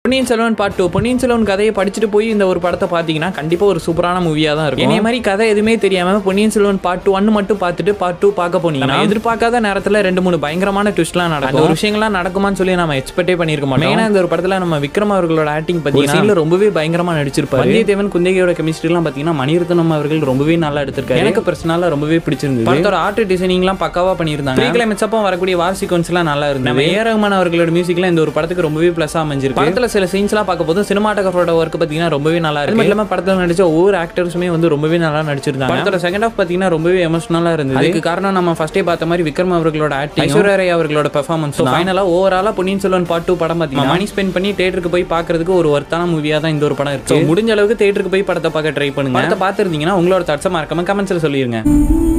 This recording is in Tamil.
பொன்னியின் செல்வன் பார்ட் டூ பொன்னியின் செல்வன் கதையை படிச்சுட்டு போய் இந்த ஒரு படத்தை பார்த்தீங்கன்னா கண்டிப்பாக ஒரு சூப்பரான மூவியாக தான் இருக்கும் இதே மாதிரி கதை எதுவுமே தெரியாம பொன்னியின் செல்வன் பார்ட் டூ ஒன்று மட்டும் பார்த்துட்டு பார்ட் டூ பார்க்க போனீங்கன்னா எதிர்பார்க்காத நேரத்தில் ரெண்டு மூணு பயங்கரமான ட்விஸ்ட்லாம் நடக்கும் அந்த ஒரு விஷயங்கள்லாம் நடக்குமான்னு சொல்லி நம்ம எக்ஸ்பெக்டே பண்ணியிருக்க மாட்டோம் மெயினாக இந்த ஒரு படத்தில் நம்ம விக்ரம் அவர்களோட ஆக்டிங் பார்த்தீங்கன்னா ரொம்பவே பயங்கரமா நடிச்சிருப்பாரு வந்தியத்தேவன் குந்தகையோட கெமிஸ்ட்ரிலாம் பார்த்தீங்கன்னா மணிரத்னம் அவர்கள் ரொம்பவே நல்லா எடுத்திருக்காரு எனக்கு பர்சனலாக ரொம்பவே பிடிச்சிருந்தது படத்தோட ஆர்ட் டிசைனிங்லாம் பக்காவா பண்ணியிருந்தாங்க ப்ரீ கிளைமேட்ஸ் அப்போ வரக்கூடிய வார் சீக்வன்ஸ்லாம் நல்லா இருந்தது நம்ம ஏ ரஹ்மான் அவர்களோட மியூசிக்லாம் இந்த ஒரு படத்துக்கு ரொம்பவே ப்ளஸ் அமைஞ்சிருக்கு படத்துல சில சீன்ஸ்லாம் பார்க்க போது சினிமாட்டோகிராஃபரோட ஒர்க் பார்த்தீங்கன்னா ரொம்பவே நல்லா இருக்கு அது இல்லாமல் படத்தில் நடிச்ச ஒவ்வொரு ஆக்டர்ஸுமே வந்து ரொம்பவே நல்லா நடிச்சிருந்தாங்க படத்தோட செகண்ட் ஹாஃப் பார்த்தீங்கன்னா ரொம்பவே எமோஷனலாக இருந்தது அதுக்கு காரணம் நம்ம ஃபர்ஸ்டே பார்த்த மாதிரி விக்ரம் அவர்களோட ஆக்டிங் ஐஸ்வர்யா ராய் அவர்களோட பெர்ஃபார்மன்ஸ் ஃபைனலாக ஓவராலாக பொன்னியின் செல்வன் பார்ட் டூ படம் பார்த்தீங்கன்னா மணி ஸ்பெண்ட் பண்ணி தேட்டருக்கு போய் பார்க்கறதுக்கு ஒரு ஒர்த்தான மூவியாக தான் இந்த ஒரு படம் இருக்கு So, முடிஞ்ச அளவுக்கு தேட்டருக்கு போய் படத்தை பார்க்க ட்ரை பண்ணுங்க படத்தை பார்த்துருந்தீங்கன்னா உங்களோட தட்சமாக மறக்காம கமெண்ட்ஸில் சொல்லிருங்க